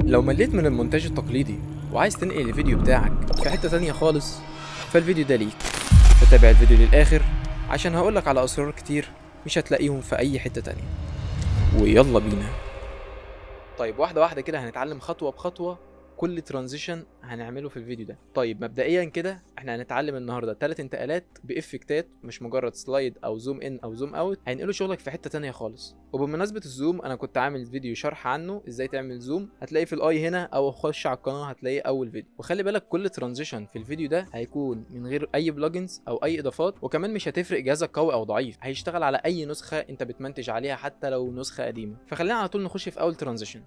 لو مليت من المونتاج التقليدي وعايز تنقل الفيديو بتاعك في حتة تانية خالص فالفيديو ده ليك فتابع الفيديو للآخر عشان هقولك على أسرار كتير مش هتلاقيهم في أي حتة تانية ويلا بينا طيب واحدة واحدة كده هنتعلم خطوة بخطوة كل ترانزيشن هنعمله في الفيديو ده طيب مبدئيا كده احنا هنتعلم النهارده ثلاث انتقالات بافكتات مش مجرد سلايد او زوم ان او زوم اوت هينقلوا شغلك في حته تانية خالص وبمناسبه الزوم انا كنت عامل فيديو شرح عنه ازاي تعمل زوم هتلاقيه في الاي هنا او خش على القناه هتلاقيه اول فيديو وخلي بالك كل ترانزيشن في الفيديو ده هيكون من غير اي بلجنز او اي اضافات وكمان مش هتفرق جهازك قوي او ضعيف هيشتغل على اي نسخه انت بتمنتج عليها حتى لو نسخه قديمه فخلينا على طول نخش في اول ترانزيشن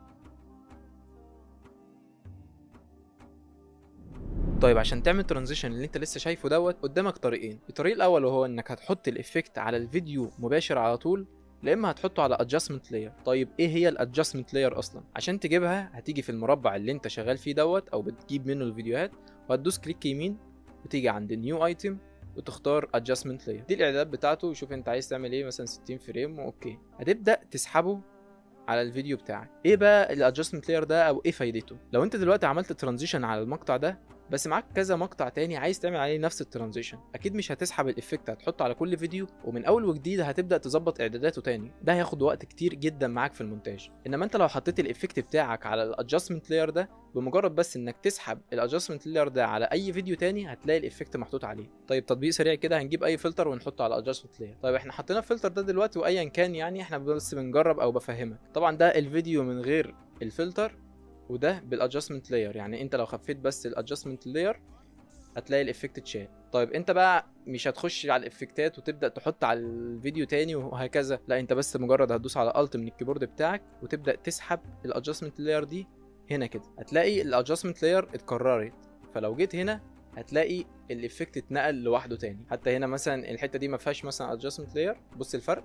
طيب عشان تعمل ترانزيشن اللي انت لسه شايفه دوت قدامك طريقين الطريق الاول وهو انك هتحط الافكت على الفيديو مباشر على طول لا اما هتحطه على ادجستمنت لاير طيب ايه هي الادجستمنت لاير اصلا عشان تجيبها هتيجي في المربع اللي انت شغال فيه دوت او بتجيب منه الفيديوهات وهتدوس كليك يمين وتيجي عند نيو ايتم وتختار ادجستمنت لاير دي الاعدادات بتاعته شوف انت عايز تعمل ايه مثلا 60 فريم اوكي هتبدا تسحبه على الفيديو بتاعك ايه بقى الادجستمنت لاير ده او ايه فايدته لو انت دلوقتي عملت ترانزيشن على المقطع ده بس معاك كذا مقطع تاني عايز تعمل عليه نفس الترانزيشن اكيد مش هتسحب الافكت هتحطه على كل فيديو ومن اول وجديد هتبدا تظبط اعداداته تاني ده هياخد وقت كتير جدا معاك في المونتاج انما انت لو حطيت الافكت بتاعك على الادجستمنت لاير ده بمجرد بس انك تسحب الادجستمنت لاير ده على اي فيديو تاني هتلاقي الافكت محطوط عليه طيب تطبيق سريع كده هنجيب اي فلتر ونحطه على الادجستمنت لاير طيب احنا حطينا الفلتر ده دلوقتي وايا كان يعني احنا بس بنجرب او بفهمك طبعا ده الفيديو من غير الفلتر وده بالادجستمنت لاير يعني انت لو خفيت بس الادجستمنت لاير هتلاقي الافكت اتشال طيب انت بقى مش هتخش على الافكتات وتبدا تحط على الفيديو تاني وهكذا لا انت بس مجرد هتدوس على الت من الكيبورد بتاعك وتبدا تسحب الادجستمنت لاير دي هنا كده هتلاقي الادجستمنت لاير اتكررت فلو جيت هنا هتلاقي الافكت اتنقل لوحده تاني حتى هنا مثلا الحته دي ما فيهاش مثلا ادجستمنت لاير بص الفرق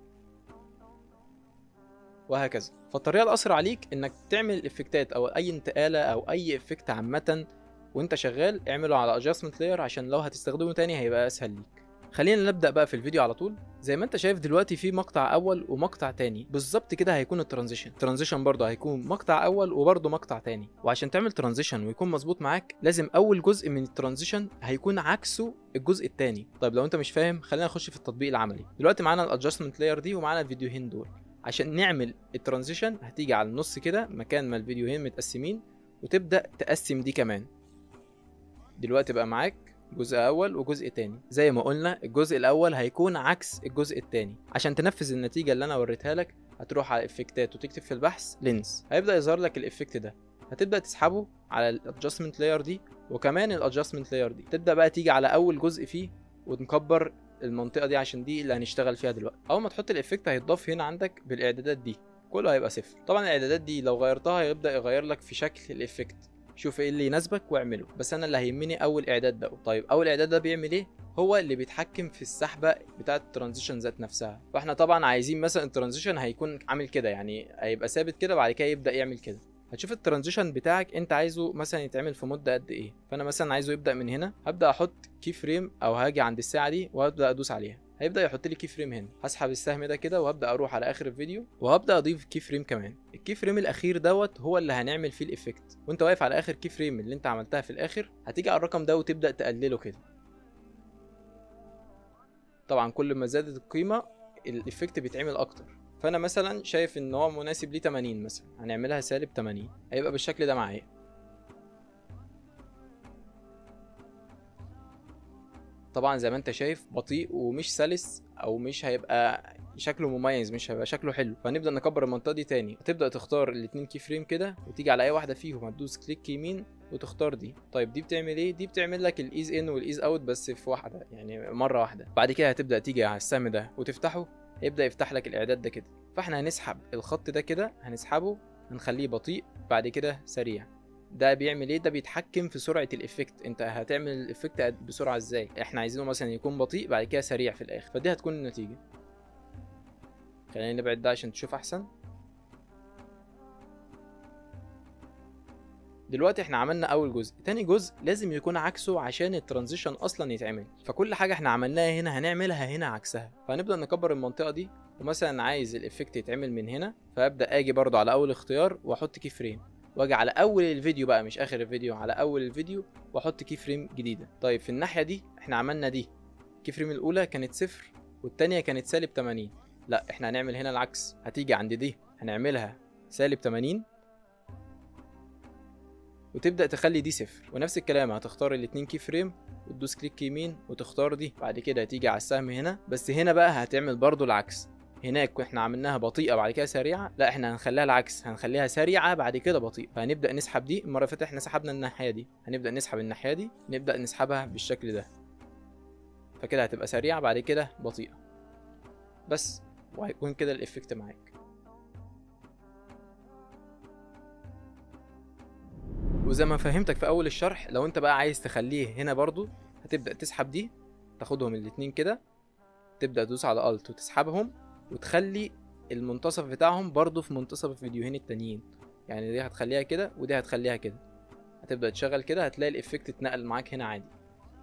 وهكذا فالطريقه الاسرع عليك انك تعمل الافكتات او اي انتقاله او اي افكت عامه وانت شغال اعمله على ادجستمنت لاير عشان لو هتستخدمه تاني هيبقى اسهل ليك خلينا نبدا بقى في الفيديو على طول زي ما انت شايف دلوقتي في مقطع اول ومقطع تاني بالظبط كده هيكون الترانزيشن الترانزيشن برضه هيكون مقطع اول وبرضه مقطع تاني وعشان تعمل ترانزيشن ويكون مظبوط معاك لازم اول جزء من الترانزيشن هيكون عكسه الجزء التاني طيب لو انت مش فاهم خلينا نخش في التطبيق العملي دلوقتي معانا الادجستمنت لاير دي ومعانا الفيديوهين دول عشان نعمل الترانزيشن هتيجي على النص كده مكان ما الفيديوهين متقسمين وتبدا تقسم دي كمان دلوقتي بقى معاك جزء اول وجزء تاني زي ما قلنا الجزء الاول هيكون عكس الجزء التاني عشان تنفذ النتيجه اللي انا وريتها لك هتروح على افكتات وتكتب في البحث لينس هيبدا يظهر لك الافكت ده هتبدا تسحبه على الادجستمنت لاير دي وكمان الادجستمنت لاير دي تبدا بقى تيجي على اول جزء فيه ونكبر المنطقه دي عشان دي اللي هنشتغل فيها دلوقتي اول ما تحط الافكت هيتضاف هنا عندك بالاعدادات دي كله هيبقى صفر طبعا الاعدادات دي لو غيرتها هيبدا يغير لك في شكل الافكت شوف ايه اللي يناسبك واعمله بس انا اللي هيهمني اول اعداد ده طيب اول اعداد ده بيعمل ايه هو اللي بيتحكم في السحبه بتاعه الترانزيشن ذات نفسها فاحنا طبعا عايزين مثلا الترانزيشن هيكون عامل كده يعني هيبقى ثابت كده بعد كده يبدا يعمل كده هتشوف الترانزيشن بتاعك انت عايزه مثلا يتعمل في مده قد ايه فانا مثلا عايزه يبدا من هنا هبدا احط كي فريم او هاجي عند الساعه دي وهبدا ادوس عليها هيبدا يحط لي كي فريم هنا هسحب السهم ده كده وهبدا اروح على اخر الفيديو وهبدا اضيف كي فريم كمان الكي فريم الاخير دوت هو اللي هنعمل فيه الايفكت وانت واقف على اخر كي فريم اللي انت عملتها في الاخر هتيجي على الرقم ده وتبدا تقلله كده طبعا كل ما زادت القيمه الايفكت بيتعمل اكتر فانا مثلا شايف ان هو مناسب ليه 80 مثلا هنعملها سالب 80 هيبقى بالشكل ده معايا طبعا زي ما انت شايف بطيء ومش سلس او مش هيبقى شكله مميز مش هيبقى شكله حلو فهنبدا نكبر المنطقه دي تاني هتبدا تختار الاتنين كي فريم كده وتيجي على اي واحده فيهم هتدوس كليك يمين وتختار دي طيب دي بتعمل ايه دي بتعمل لك الايز ان والايز اوت بس في واحده يعني مره واحده بعد كده هتبدا تيجي على السهم ده وتفتحه هيبدا يفتح لك الاعداد ده كده فاحنا هنسحب الخط ده كده هنسحبه هنخليه بطيء بعد كده سريع ده بيعمل ايه ده بيتحكم في سرعه الافكت انت هتعمل الافكت بسرعه ازاي احنا عايزينه مثلا يكون بطيء بعد كده سريع في الاخر فدي هتكون النتيجه خلينا نبعد ده عشان تشوف احسن دلوقتي احنا عملنا اول جزء تاني جزء لازم يكون عكسه عشان الترانزيشن اصلا يتعمل فكل حاجه احنا عملناها هنا هنعملها هنا عكسها فهنبدا نكبر المنطقه دي ومثلا عايز الافكت يتعمل من هنا فابدا اجي برضو على اول اختيار واحط كي فريم واجي على اول الفيديو بقى مش اخر الفيديو على اول الفيديو واحط كي فريم جديده طيب في الناحيه دي احنا عملنا دي كي فريم الاولى كانت صفر والتانية كانت سالب 80 لا احنا هنعمل هنا العكس هتيجي عند دي هنعملها سالب 80 وتبدا تخلي دي صفر ونفس الكلام هتختار الاتنين كي فريم وتدوس كليك يمين وتختار دي بعد كده هتيجي على السهم هنا بس هنا بقى هتعمل برضو العكس هناك احنا عملناها بطيئه بعد كده سريعه لا احنا هنخليها العكس هنخليها سريعه بعد كده بطيئه فهنبدا نسحب دي المره اللي فاتت احنا سحبنا الناحيه دي هنبدا نسحب الناحيه دي نبدا نسحبها بالشكل ده فكده هتبقى سريعه بعد كده بطيئه بس وهيكون كده الافكت معاك وزي ما فهمتك في اول الشرح لو انت بقى عايز تخليه هنا برضو هتبدا تسحب دي تاخدهم الاتنين كده تبدا تدوس على الت وتسحبهم وتخلي المنتصف بتاعهم برضو في منتصف الفيديوهين التانيين يعني دي هتخليها كده ودي هتخليها كده هتبدا تشغل كده هتلاقي الافكت اتنقل معاك هنا عادي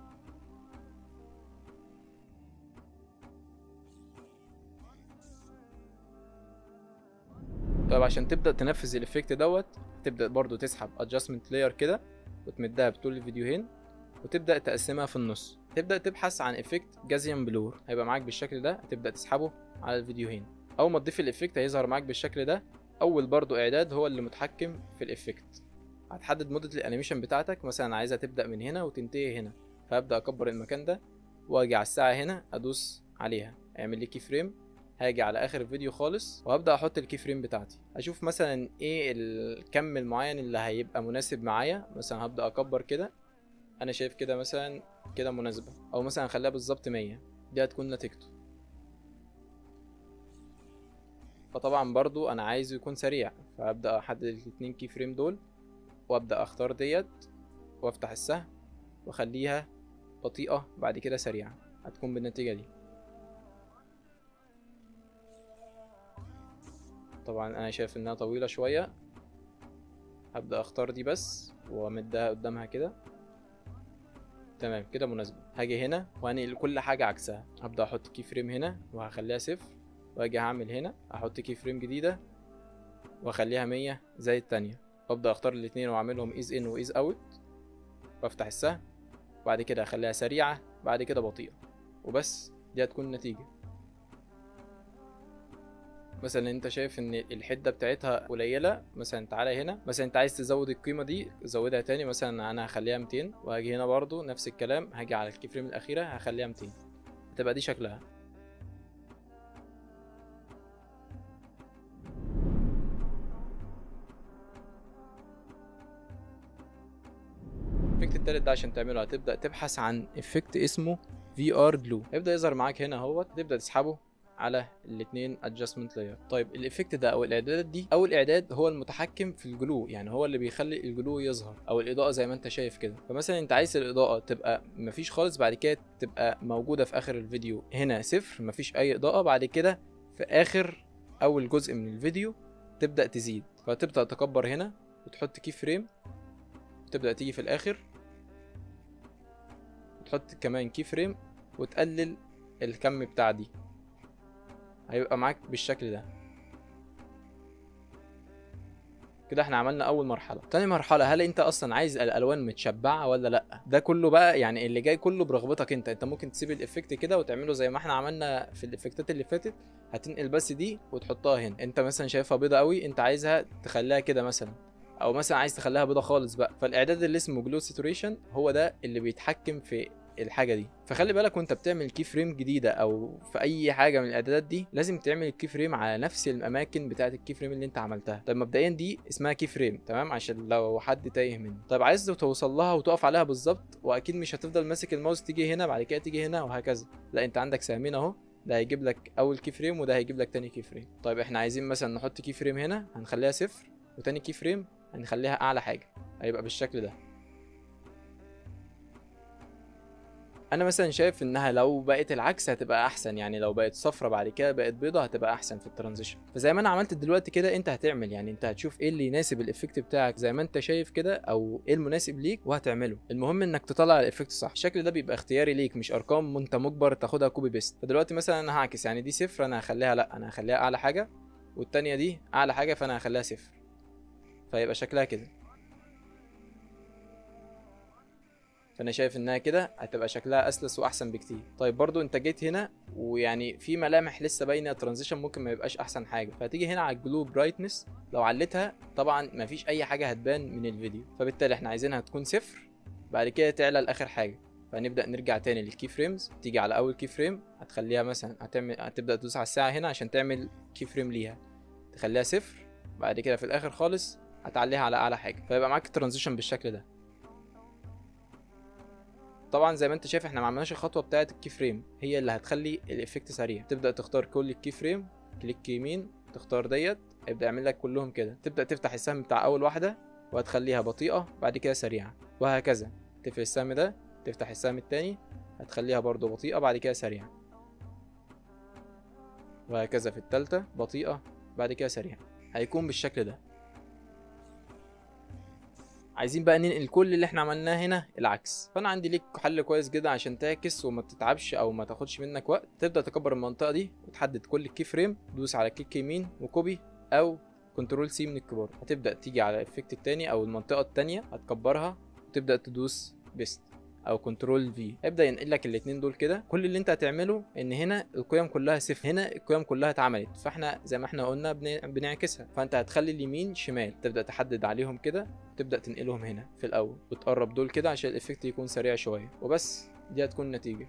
طيب عشان تبدا تنفذ الافكت دوت تبدا برضو تسحب adjustment layer كده وتمدها بطول الفيديوهين وتبدا تقسمها في النص تبدا تبحث عن افكت جازيان بلور هيبقى معاك بالشكل ده هتبدا تسحبه على الفيديوهين اول ما تضيف الافكت هيظهر معاك بالشكل ده اول برضو اعداد هو اللي متحكم في الافكت هتحدد مدة الانيميشن بتاعتك مثلا عايزها تبدأ من هنا وتنتهي هنا فابدأ اكبر المكان ده واجي على الساعة هنا ادوس عليها اعمل لي كي فريم هاجي على اخر الفيديو خالص وهبدا احط الكي فريم بتاعتي اشوف مثلا ايه الكم المعين اللي هيبقى مناسب معايا مثلا هبدا اكبر كده انا شايف كده مثلا كده مناسبه او مثلا اخليها بالظبط 100 دي هتكون نتيجته فطبعا برضو انا عايزه يكون سريع فابدا احدد الاتنين كي فريم دول وابدا اختار ديت وافتح السهم واخليها بطيئه بعد كده سريعه هتكون بالنتيجه دي طبعا انا شايف انها طويله شويه هبدا اختار دي بس وامدها قدامها كده تمام كده مناسبه هاجي هنا وهنقل كل حاجه عكسها هبدا احط كي فريم هنا وهخليها صفر واجي هعمل هنا احط كي فريم جديده واخليها مية زي التانية وابدا اختار الاتنين واعملهم ايز ان وايز اوت وافتح السهم بعد كده اخليها سريعه بعد كده بطيئه وبس دي هتكون النتيجه مثلا انت شايف ان الحده بتاعتها قليله مثلا تعالى هنا مثلا انت عايز تزود القيمه دي زودها تاني مثلا انا هخليها 200 وهاجي هنا برضو نفس الكلام هاجي على الكي فريم الاخيره هخليها 200 تبقى دي شكلها الافكت التالت ده عشان تعمله هتبدا تبحث عن افكت اسمه في ار جلو هيبدا يظهر معاك هنا اهوت تبدا تسحبه على الاثنين ادجستمنت لاير طيب الافكت ده او الاعدادات دي اول اعداد هو المتحكم في الجلو يعني هو اللي بيخلي الجلو يظهر او الاضاءه زي ما انت شايف كده فمثلا انت عايز الاضاءه تبقى مفيش خالص بعد كده تبقى موجوده في اخر الفيديو هنا صفر مفيش اي اضاءه بعد كده في اخر اول جزء من الفيديو تبدا تزيد فتبدا تكبر هنا وتحط كي فريم وتبدا تيجي في الاخر وتحط كمان كي فريم وتقلل الكم بتاع دي هيبقى معاك بالشكل ده كده احنا عملنا اول مرحله تاني مرحله هل انت اصلا عايز الالوان متشبعه ولا لا ده كله بقى يعني اللي جاي كله برغبتك انت انت ممكن تسيب الافكت كده وتعمله زي ما احنا عملنا في الافكتات اللي فاتت هتنقل بس دي وتحطها هنا انت مثلا شايفها بيضه قوي انت عايزها تخليها كده مثلا او مثلا عايز تخليها بيضه خالص بقى فالاعداد اللي اسمه جلو ساتوريشن هو ده اللي بيتحكم في الحاجه دي فخلي بالك وانت بتعمل كي فريم جديده او في اي حاجه من الاعدادات دي لازم تعمل الكي فريم على نفس الاماكن بتاعه الكي فريم اللي انت عملتها طيب مبدئيا دي اسمها كي فريم تمام عشان لو حد تايه مني طيب عايز توصل لها وتقف عليها بالظبط واكيد مش هتفضل ماسك الماوس تيجي هنا بعد كده تيجي هنا وهكذا لا انت عندك سهمين اهو ده هيجيب لك اول كي فريم وده هيجيب لك تاني كي فريم طيب احنا عايزين مثلا نحط كي فريم هنا هنخليها صفر وتاني كي فريم هنخليها اعلى حاجه هيبقى بالشكل ده انا مثلا شايف انها لو بقت العكس هتبقى احسن يعني لو بقت صفرة بعد كده بقت بيضة هتبقى احسن في الترانزيشن فزي ما انا عملت دلوقتي كده انت هتعمل يعني انت هتشوف ايه اللي يناسب الافكت بتاعك زي ما انت شايف كده او ايه المناسب ليك وهتعمله المهم انك تطلع الافكت صح الشكل ده بيبقى اختياري ليك مش ارقام انت مجبر تاخدها كوبي بيست فدلوقتي مثلا انا هعكس يعني دي صفر انا هخليها لا انا هخليها اعلى حاجة والتانية دي اعلى حاجة فانا هخليها صفر فيبقى شكلها كده فانا شايف انها كده هتبقى شكلها اسلس واحسن بكتير طيب برضو انت جيت هنا ويعني في ملامح لسه باينه ترانزيشن ممكن ما يبقاش احسن حاجه فهتيجي هنا على الجلو برايتنس لو عليتها طبعا مفيش اي حاجه هتبان من الفيديو فبالتالي احنا عايزينها تكون صفر بعد كده تعلى لاخر حاجه فهنبدا نرجع تاني للكي فريمز تيجي على اول كي فريم هتخليها مثلا هتعمل هتبدا تدوس على الساعه هنا عشان تعمل كي فريم ليها تخليها صفر بعد كده في الاخر خالص هتعليها على اعلى حاجه فيبقى معاك الترانزيشن بالشكل ده طبعا زي ما انت شايف احنا ما عملناش الخطوه بتاعه الكي فريم هي اللي هتخلي الايفكت سريع تبدا تختار كل الكي فريم كليك يمين تختار ديت هيبدا يعمل لك كلهم كده تبدا تفتح السهم بتاع اول واحده وهتخليها بطيئه بعد كده سريعه وهكذا تقفل السهم ده تفتح السهم التاني هتخليها برضو بطيئه بعد كده سريعه وهكذا في التالتة بطيئة بعد كده سريعة هيكون بالشكل ده عايزين بقى ننقل كل اللي احنا عملناه هنا العكس فانا عندي ليك حل كويس جدا عشان تعكس وما تتعبش او ما تاخدش منك وقت تبدا تكبر المنطقه دي وتحدد كل الكي فريم دوس على كليك يمين وكوبي او كنترول سي من الكيبورد هتبدا تيجي على الافكت التاني او المنطقه التانية هتكبرها وتبدا تدوس بيست او كنترول في هيبدا ينقل لك الاثنين دول كده كل اللي انت هتعمله ان هنا القيم كلها صفر هنا القيم كلها اتعملت فاحنا زي ما احنا قلنا بن... بنعكسها فانت هتخلي اليمين شمال تبدا تحدد عليهم كده تبدا تنقلهم هنا في الاول وتقرب دول كده عشان الايفكت يكون سريع شويه وبس دي هتكون النتيجه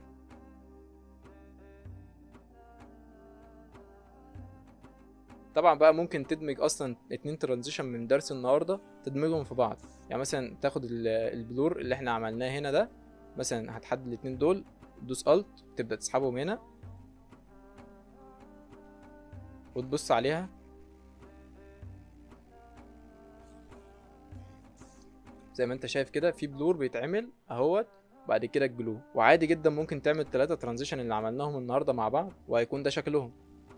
طبعا بقى ممكن تدمج اصلا اتنين ترانزيشن من درس النهارده تدمجهم في بعض يعني مثلا تاخد ال- البلور اللي احنا عملناه هنا ده مثلا هتحدد الاتنين دول تدوس الت تبدا تسحبهم هنا وتبص عليها زي ما انت شايف كده في بلور بيتعمل اهوت بعد كده الجلو وعادي جدا ممكن تعمل ثلاثة ترانزيشن اللي عملناهم النهارده مع بعض وهيكون ده شكلهم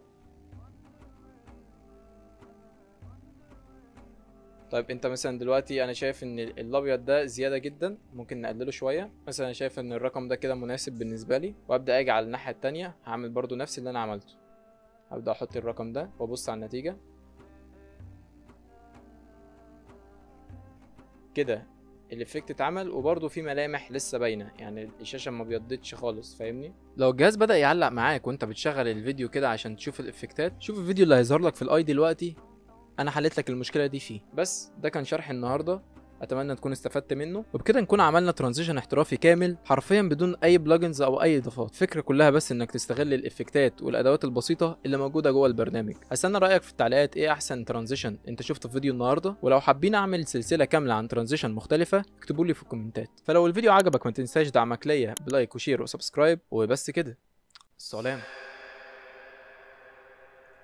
طيب انت مثلا دلوقتي انا شايف ان ال- الابيض ده زياده جدا ممكن نقلله شويه مثلا انا شايف ان الرقم ده كده مناسب بالنسبه لي وابدا اجي على الناحيه التانية هعمل برضو نفس اللي انا عملته هبدا احط الرقم ده وابص على النتيجه كده الايفكت اتعمل وبرضه في ملامح لسه باينه يعني الشاشه ما بيضتش خالص فاهمني لو الجهاز بدا يعلق معاك وانت بتشغل الفيديو كده عشان تشوف الايفكتات شوف الفيديو اللي هيظهر لك في الاي دلوقتي انا حليت لك المشكله دي فيه بس ده كان شرح النهارده اتمنى تكون استفدت منه وبكده نكون عملنا ترانزيشن احترافي كامل حرفيا بدون اي بلجنز او اي اضافات الفكره كلها بس انك تستغل الافكتات والادوات البسيطه اللي موجوده جوه البرنامج هستنى رايك في التعليقات ايه احسن ترانزيشن انت شفته في فيديو النهارده ولو حابين اعمل سلسله كامله عن ترانزيشن مختلفه اكتبوا لي في الكومنتات فلو الفيديو عجبك ما تنساش دعمك ليا بلايك وشير وسبسكرايب وبس كده السلام